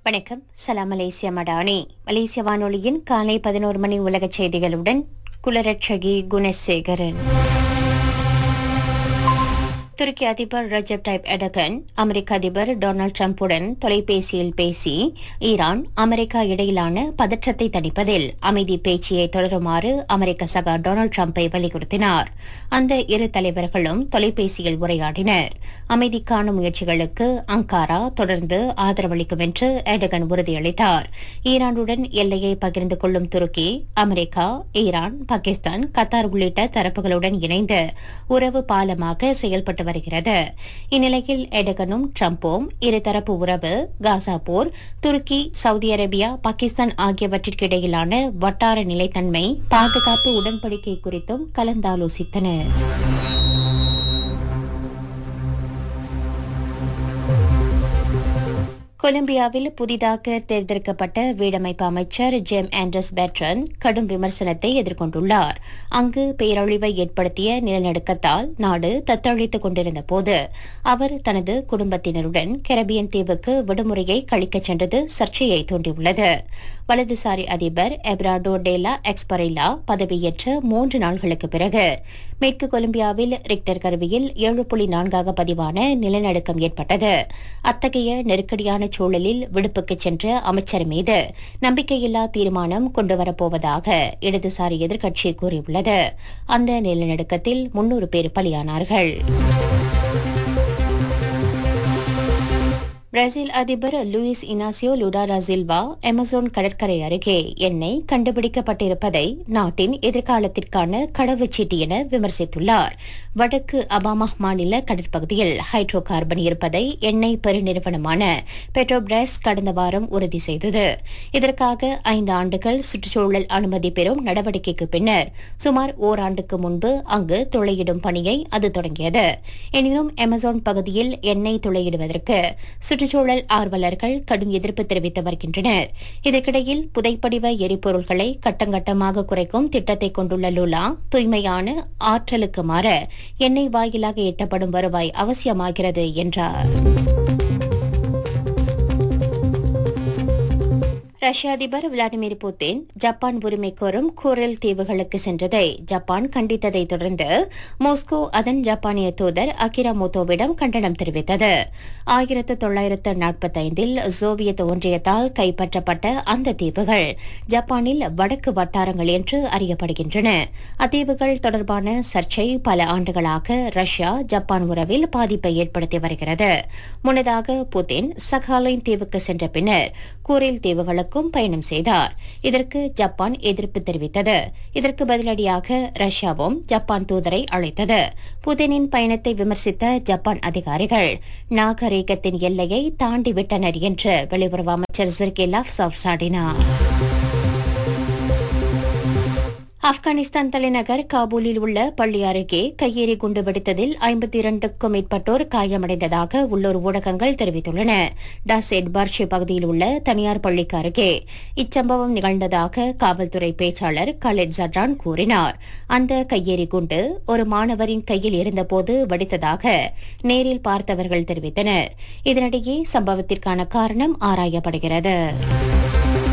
வணக்கம் சலாம் மலேசியா மடானி மலேசிய வானொலியின் காலை பதினோரு மணி உலக செய்திகளுடன் குலரட்சகி குணசேகரன் துருக்கி அதிபர் ரஜப் டைப் எடகன் அமெரிக்க அதிபர் டொனால்டு டிரம்புடன் தொலைபேசியில் பேசி ஈரான் அமெரிக்கா இடையிலான பதற்றத்தை தணிப்பதில் அமைதி பேச்சியை தொடருமாறு அமெரிக்க சகா டொனால்டு டிரம்பை வலியுறுத்தினார் அந்த இரு தலைவர்களும் தொலைபேசியில் உரையாடினர் அமைதிக்கான முயற்சிகளுக்கு அங்காரா தொடர்ந்து ஆதரவளிக்கும் என்று எடகன் உறுதியளித்தார் ஈரானுடன் எல்லையை பகிர்ந்து கொள்ளும் துருக்கி அமெரிக்கா ஈரான் பாகிஸ்தான் கத்தார் உள்ளிட்ட தரப்புகளுடன் இணைந்து உறவு பாலமாக செயல்பட்டு வருகிறது இந்நிலையில் எடகனும் ட்ரம்பும் இருதரப்பு உறவு காசா போர் துருக்கி சவுதி அரேபியா பாகிஸ்தான் ஆகியவற்றிற்கு இடையிலான வட்டார நிலைத்தன்மை பாதுகாப்பு உடன்படிக்கை குறித்தும் கலந்தாலோசித்தனர் கொலம்பியாவில் புதிதாக தேர்ந்தெடுக்கப்பட்ட வீடமைப்பு அமைச்சர் ஜெம் ஆண்ட்ரஸ் பேட்ரன் கடும் விமர்சனத்தை எதிர்கொண்டுள்ளார் அங்கு பேரழிவை ஏற்படுத்திய நிலநடுக்கத்தால் நாடு தத்தளித்துக் கொண்டிருந்த போது அவர் தனது குடும்பத்தினருடன் கெரபியன் தீவுக்கு விடுமுறையை கழிக்கச் சென்றது சர்ச்சையை தூண்டியுள்ளது வலதுசாரி அதிபர் எப்ராடோ டேலா எக்ஸ்பரைலா பதவியேற்ற மூன்று நாள்களுக்கு பிறகு மேற்கு கொலம்பியாவில் ரிக்டர் கருவியில் ஏழு புள்ளி நான்காக பதிவான நிலநடுக்கம் ஏற்பட்டது அத்தகைய நெருக்கடியான சூழலில் விடுப்புக்கு சென்ற அமைச்சர் மீது நம்பிக்கையில்லா தீர்மானம் கொண்டுவரப்போவதாக இடதுசாரி எதிர்க்கட்சி கூறியுள்ளது அந்த நிலநடுக்கத்தில் முன்னூறு பேர் பலியானார்கள் பிரேசில் அதிபர் Luiz Inacio Lula da Silva Amazon கடற்கரை அருகே எண்ணெய் கண்டுபிடிக்கப்பட்டிருப்பதை நாட்டின் எதிர்காலத்திற்கான கடவுச்சீட்டு என விமர்சித்துள்ளார் வடக்கு அபாமா மாநில கடற்பகுதியில் ஹைட்ரோ கார்பன் இருப்பதை எண்ணெய் பெருநிறுவனமான பெட்ரோபிரஸ் கடந்த வாரம் உறுதி செய்தது இதற்காக ஐந்து ஆண்டுகள் சுற்றுச்சூழல் அனுமதி பெறும் நடவடிக்கைக்கு பின்னர் சுமார் ஓராண்டுக்கு முன்பு அங்கு துளையிடும் பணியை அது தொடங்கியது எனினும் அமேசான் பகுதியில் எண்ணெய் துளையிடுவதற்கு சுற்றுச்சூழல் ஆர்வலர்கள் கடும் எதிர்ப்பு தெரிவித்து வருகின்றனர் இதற்கிடையில் புதைப்படிவ எரிபொருள்களை கட்டங்கட்டமாக குறைக்கும் திட்டத்தை கொண்டுள்ள லுலா தூய்மையான ஆற்றலுக்கு மாற எண்ணெய் வாயிலாக எட்டப்படும் வருவாய் அவசியமாகிறது என்றார் ரஷ்ய அதிபர் விளாடிமிர் புட்டின் ஜப்பான் உரிமை கோரும் கூரல் தீவுகளுக்கு சென்றதை ஜப்பான் கண்டித்ததை தொடர்ந்து மாஸ்கோ அதன் ஜப்பானிய தூதர் அகிரா மோட்டோவிடம் கண்டனம் தெரிவித்தது ஆயிரத்து தொள்ளாயிரத்து நாற்பத்தைந்தில் சோவியத் ஒன்றியத்தால் கைப்பற்றப்பட்ட அந்த தீவுகள் ஜப்பானில் வடக்கு வட்டாரங்கள் என்று அறியப்படுகின்றன அத்தீவுகள் தொடர்பான சர்ச்சை பல ஆண்டுகளாக ரஷ்யா ஜப்பான் உறவில் பாதிப்பை ஏற்படுத்தி வருகிறது முன்னதாக புதின் சகாலைன் தீவுக்கு சென்ற பின்னர் கூரில் தீவுகளுக்கும் பயணம் செய்தார் இதற்கு ஜப்பான் எதிர்ப்பு தெரிவித்தது இதற்கு பதிலடியாக ரஷ்யாவும் ஜப்பான் தூதரை அழைத்தது புதினின் பயணத்தை விமர்சித்த ஜப்பான் அதிகாரிகள் நாகரீகத்தின் எல்லையை தாண்டிவிட்டனர் என்று வெளியுறவு அமைச்சர் சிர்கே லாஃப் சாடினார் ஆப்கானிஸ்தான் தலைநகர் காபூலில் உள்ள பள்ளி அருகே கையெறி குண்டு வெடித்ததில் ஐம்பத்தி இரண்டுக்கும் மேற்பட்டோர் காயமடைந்ததாக உள்ளூர் ஊடகங்கள் தெரிவித்துள்ளன டாசேட் பர்ஷி பகுதியில் உள்ள தனியார் பள்ளிக்கு அருகே இச்சம்பவம் நிகழ்ந்ததாக காவல்துறை பேச்சாளர் கலெட் ஜட்ரான் கூறினார் அந்த கையெறி குண்டு ஒரு மாணவரின் கையில் இருந்தபோது வெடித்ததாக நேரில் பார்த்தவர்கள் தெரிவித்தனர் இதனிடையே சம்பவத்திற்கான காரணம் ஆராயப்படுகிறது